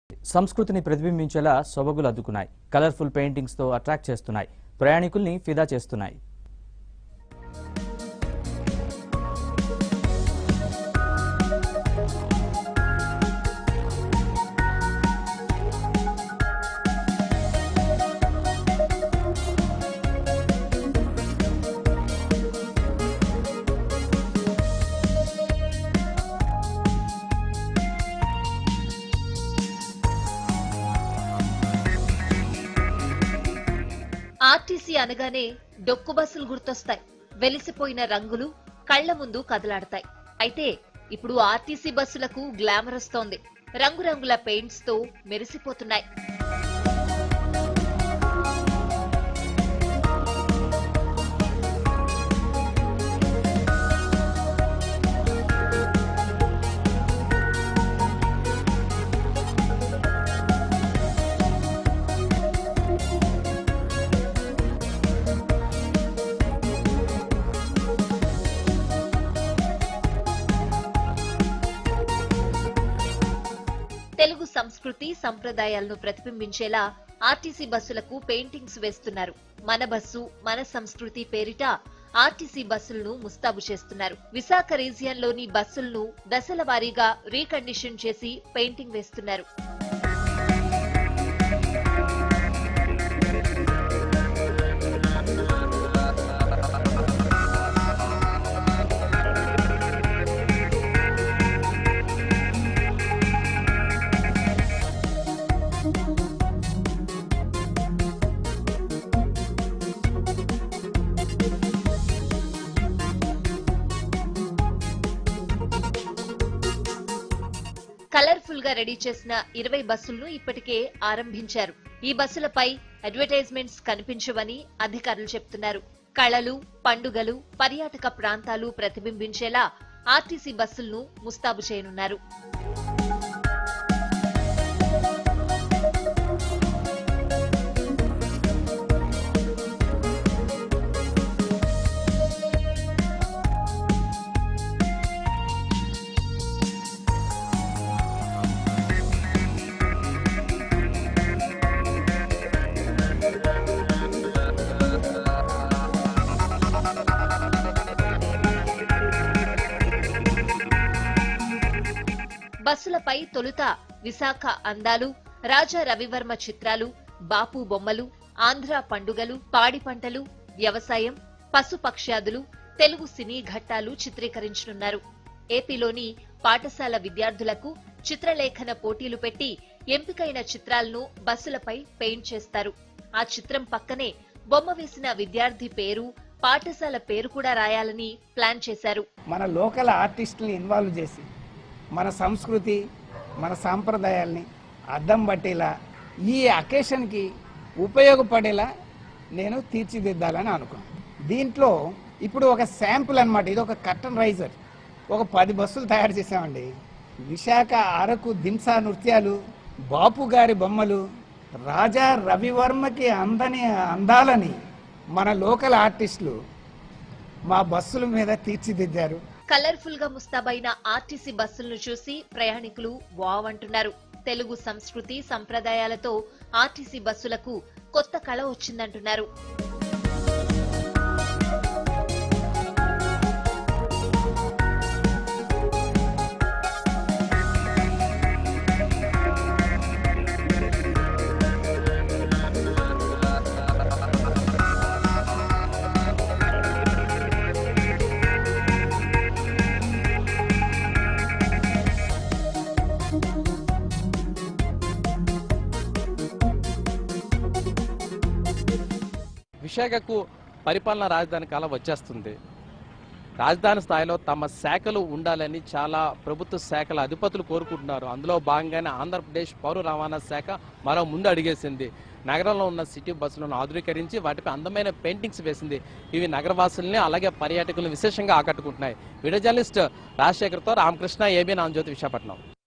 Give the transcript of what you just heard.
సంస్కృతిని ప్రతిబింబించేలా సొబగులు అద్దుకున్నాయి colourful పెయింటింగ్స్తో attract చేస్తున్నాయి ప్రయాణికుల్ని ఫిదా చేస్తున్నాయి ఆర్టీసీ అనగానే డొక్కు బస్సులు గుర్తొస్తాయి వెలిసిపోయిన రంగులు కళ్ల ముందు కదలాడతాయి అయితే ఇప్పుడు ఆర్టీసీ బస్సులకు గ్లామర్ వస్తోంది రంగురంగుల పెయింట్స్ తో మెరిసిపోతున్నాయి తెలుగు సంస్కృతి సంప్రదాయాలను ప్రతిబింబించేలా ఆర్టీసీ బస్సులకు పెయింటింగ్స్ వేస్తున్నారు మన బస్సు మన సంస్కృతి పేరిట ఆర్టీసీ బస్సులను ముస్తాబు చేస్తున్నారు విశాఖ రీజియన్ లోని బస్సులను దశల వారీగా రీకండిషన్ చేసి పెయింటింగ్ వేస్తున్నారు కలర్ఫుల్ గా రెడీ చేసిన ఇరవై బస్సులను ఇప్పటికే ఆరంభించారు ఈ బస్సులపై అడ్వర్టైజ్మెంట్స్ కనిపించవని అధికారులు చెప్తున్నారు కళలు పండుగలు పర్యాటక ప్రాంతాలు ప్రతిబింబించేలా ఆర్టీసీ బస్సులను ముస్తాబు చేయనున్నారు బస్సులపై తొలుత విశాఖ అందాలు రాజా రవివర్మ చిత్రాలు బాపు బొమ్మలు ఆంధ్ర పండుగలు పాడి పంటలు వ్యవసాయం పశుపక్ష్యాదులు తెలుగు సినీ ఘట్టాలు చిత్రీకరించనున్నారు ఏపీలోని పాఠశాల విద్యార్థులకు చిత్రలేఖన పోటీలు పెట్టి ఎంపికైన చిత్రాలను బస్సులపై పెయింట్ చేస్తారు ఆ చిత్రం పక్కనే బొమ్మ వేసిన విద్యార్థి పేరు పాఠశాల పేరు కూడా రాయాలని ప్లాన్ చేశారు మన లోకల్ ఆర్టిస్టుని ఇన్వాల్వ్ చేసి మన సంస్కృతి మన సాంప్రదాయాల్ని అద్దం పట్టేలా ఈ అకేషన్కి ఉపయోగపడేలా నేను తీర్చిదిద్దాలని అనుకున్నాను దీంట్లో ఇప్పుడు ఒక శాంపుల్ అన్నమాట ఇది ఒక కర్టన్ రైజర్ ఒక పది బస్సులు తయారు చేసామండి విశాఖ అరకు దింసా నృత్యాలు బాపు గారి బొమ్మలు రాజా రవివర్మకి అందని అందాలని మన లోకల్ ఆర్టిస్టులు మా బస్సుల మీద తీర్చిదిద్దారు కలర్ఫుల్ గా ముస్తాబైన ఆర్టీసీ బస్సులను చూసి ప్రయాణికులు వావ్ అంటున్నారు తెలుగు సంస్కృతి సంప్రదాయాలతో ఆర్టీసీ బస్సులకు కొత్త కళ వచ్చిందంటున్నారు విశాఖకు పరిపాలనా రాజధాని కాలం వచ్చేస్తుంది రాజధాని స్థాయిలో తమ శాఖలు ఉండాలని చాలా ప్రభుత్వ శాఖల అధిపతులు కోరుకుంటున్నారు అందులో భాగంగానే ఆంధ్రప్రదేశ్ పౌర రవాణా శాఖ మరో ముందు అడిగేసింది నగరంలో ఉన్న సిటీ బస్సులను ఆధునీకరించి వాటిపై అందమైన పెయింటింగ్స్ వేసింది ఇవి నగరవాసుల్ని అలాగే పర్యాటకులను విశేషంగా ఆకట్టుకుంటున్నాయి వీడియో జర్నలిస్ట్ రాజశేఖర్తో రామకృష్ణ ఏబీ నాంజ్యోతి విశాఖపట్నం